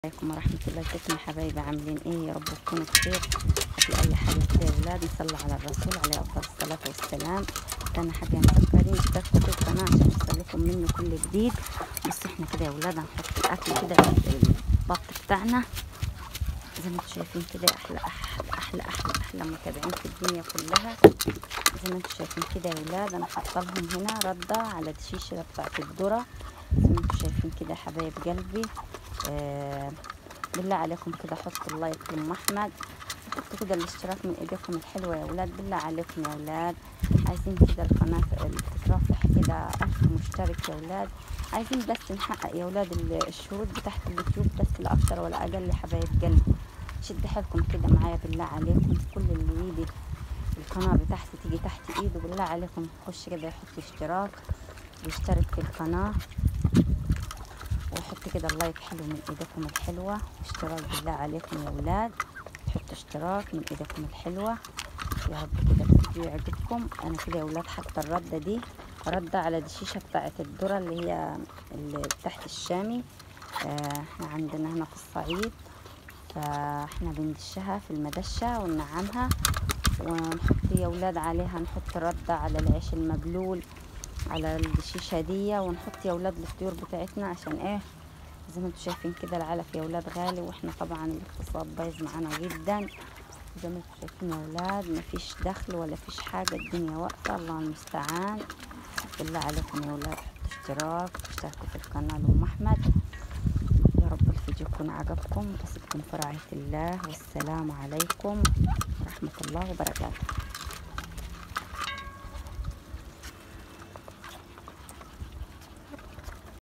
عليكم ورحمة الله كيفكم حبايبي عاملين ايه يا رب تكونوا بخير قبل اي حاجة كده يا ولاد نصلي على الرسول عليه افضل الصلاة والسلام انا حاجة مسكرين اشتركوا في القناة عشان يوصلكم منه كل جديد بس احنا كده يا ولاد هنحط الاكل كده في البط بتاعنا زي ما انتم شايفين كده احلى احلى احلى احلى احلى متابعين في الدنيا كلها زي ما انتم شايفين كده يا ولاد انا حاطه لهم هنا رده على الشيشه بتاعت الذره زي ما انتم شايفين كده حبايب قلبي آه بالله عليكم كده حطوا اللايك لام احمد حطوا كده الاشتراك من ايديكم الحلوه يا ولاد بالله عليكم يا ولاد عايزين كده القناه تترافح كده ألف مشترك يا ولاد عايزين بس نحقق يا ولاد الشروط بتاعت اليوتيوب بس لا اكتر ولا اقل يا حبايب قلبي شد حيلكم كده معايا بالله عليكم كل اللي يجي القناه بتاعتي تيجي تحت ايده بالله عليكم يخش كده يحط اشتراك ويشترك في القناه وحط كده اللايك حلو من ايدكم الحلوة واشتراك بالله عليكم يا ولاد حطوا اشتراك من ايدكم الحلوة يا رب كده الفيديو يعجبكم انا كده يا ولاد حاطة الردة دي ردة على الشيشة بتاعت الذرة اللي هي اللي تحت الشامي اه احنا عندنا هنا في الصعيد فاحنا بندشها في المدشة وننعمها ونحط يا ولاد عليها نحط ردة على العيش المبلول على الشيشه دي ونحط يا ولاد الطيور بتاعتنا عشان ايه زي ما انتم شايفين كده العلف يا ولاد غالي واحنا طبعا الاقتصاد بايظ معانا جدا زي ما انتم شايفين يا ولاد مفيش دخل ولا فيش حاجه الدنيا واقفه الله المستعان بالله عليكم يا ولاد حطوا اشتراك اشتركوا في القناه لام احمد يا رب الفيديو يكون عجبكم اسيبكم في رعايه الله والسلام عليكم ورحمه الله وبركاته